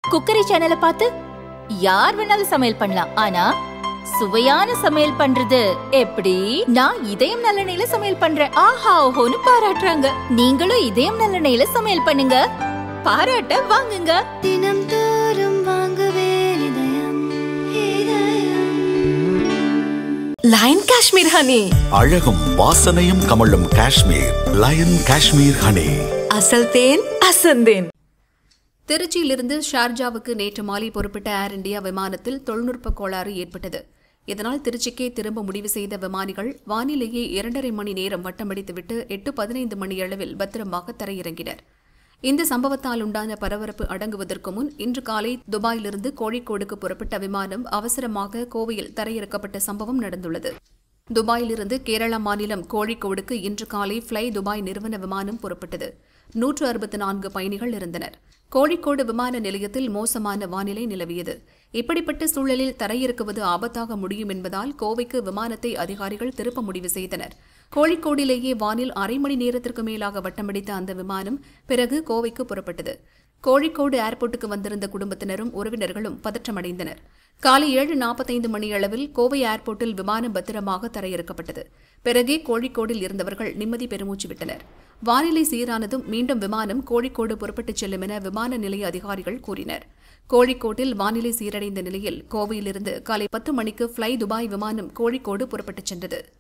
cookery சேனலை பார்த்து யார் வேணாலும் சமையல் பண்ணலாம் ஆனா சுவையான சமையல் பண்றது எப்படி நான் இதயம் நல்லெண்ணெயில சமையல் பண்றேன் ஆஹா ஓஹோன்னு பாராட்டுறாங்க நீங்களும் இதயம் நல்லெண்ணெயில சமையல் பண்ணுங்க பாராட்ட வாங்குங்க தினம் தோறும் வாங்குவே இதயம் இதயம் லயன் காஷ்மீர் ஹனி அழகும் வாசனையும் கமழும் காஷ்மீர் லயன் காஷ்மீர் ஹனி அசல் தேன் அசந்தேன் திருச்சியிலிருந்து ஷார்ஜாவுக்கு நேற்று மாலை புறப்பட்ட ஏர் இந்தியா விமானத்தில் தொழில்நுட்ப கோளாறு ஏற்பட்டது இதனால் திருச்சிக்கே திரும்ப முடிவு செய்த விமானிகள் வானிலேயே இரண்டரை மணி நேரம் வட்டமடித்துவிட்டு எட்டு பதினைந்து மணியளவில் பத்திரமாக தரையிறங்கினர் இந்த சம்பவத்தால் உண்டான பரபரப்பு அடங்குவதற்கு முன் இன்று காலை துபாயிலிருந்து கோழிக்கோடுக்கு புறப்பட்ட விமானம் அவசரமாக கோவையில் தரையிறக்கப்பட்ட சம்பவம் நடந்துள்ளது துபாயிலிருந்து கேரளா மாநிலம் கோழிக்கோடுக்கு இன்று காலை ஃப்ளை துபாய் நிறுவன விமானம் புறப்பட்டது நூற்று அறுபத்தி நான்கு பயணிகள் இருந்தனர் கோழிக்கோடு விமான நிலையத்தில் மோசமான வானிலை நிலவியது இப்படிப்பட்ட சூழலில் தரையிறக்குவது ஆபத்தாக முடியும் என்பதால் கோவைக்கு விமானத்தை அதிகாரிகள் திருப்ப முடிவு செய்தனர் கோழிக்கோடிலேயே வானில் அரை மணி நேரத்திற்கு மேலாக வட்டமடித்த அந்த விமானம் பிறகு கோவைக்கு புறப்பட்டது கோழிக்கோடு ஏர்போர்ட்டுக்கு வந்திருந்த குடும்பத்தினரும் உறவினர்களும் பதற்றமடைந்தனர் காலை ஏழு நாற்பத்தைந்து மணியளவில் கோவை ஏர்போர்ட்டில் விமானம் பத்திரமாக தரையிறக்கப்பட்டது பிறகே கோழிக்கோடில் இருந்தவர்கள் நிம்மதி பெருமூச்சு விட்டனர் வானிலை சீரானதும் மீண்டும் விமானம் கோழிக்கோடு புறப்பட்டுச் செல்லும் என விமான நிலைய அதிகாரிகள் கூறினர் கோழிக்கோட்டில் வானிலை சீரடைந்த நிலையில் கோவையிலிருந்து காலை பத்து மணிக்கு ஃப்ளை துபாய் விமானம் கோழிக்கோடு புறப்பட்டுச் சென்றது